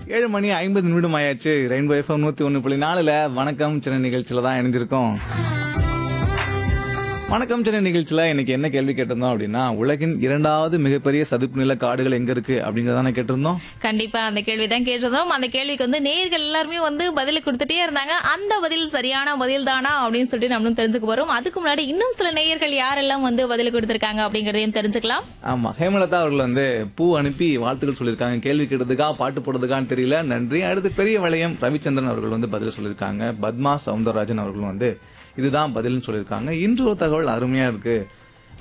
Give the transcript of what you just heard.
ஏழு மணி ஐம்பது நிமிடம் ஆயாச்சு ரெயின்போ எஃப்எம் நூத்தி ஒண்ணு புள்ளி நாலுல வணக்கம் சென்னை நிகழ்ச்சியில தான் இணைஞ்சிருக்கோம் வணக்கம் சென்னை நிகழ்ச்சியில இன்னைக்கு என்ன கேள்வி கேட்டிருந்தோம் அப்படின்னா உலகின் இரண்டாவது மிகப்பெரிய சதுப்பு நில காடுகள் எங்க இருக்கு அப்படிங்கறத கேட்டிருந்தோம் கண்டிப்பா அந்த கேள்விதான் கேட்டிருந்தோம் அந்த கேள்விக்கு வந்து நேர்கள் எல்லாருமே வந்து பதில் கொடுத்துட்டே இருந்தாங்க அந்த பதில் சரியான பதில் தானா அப்படின்னு சொல்லிட்டு நம்மளும் தெரிஞ்சுக்க போறோம் அதுக்கு முன்னாடி இன்னும் சில நேயர்கள் யாரெல்லாம் வந்து பதில் கொடுத்திருக்காங்க அப்படிங்கறதையும் தெரிஞ்சுக்கலாம் ஆமா ஹேமலதா அவர்கள் வந்து பூ அனுப்பி வாழ்த்துக்கள் சொல்லியிருக்காங்க கேள்வி கேட்டதுக்கா பாட்டு போடுறதுக்கான்னு தெரியல நன்றி அடுத்து பெரிய வளையம் ரவிச்சந்திரன் அவர்கள் வந்து பதில் சொல்லியிருக்காங்க பத்மா சவுந்தரராஜன் அவர்கள் வந்து இதுதான் பதில்னு சொல்லியிருக்காங்க இன்று ஒரு தகவல் அருமையா இருக்கு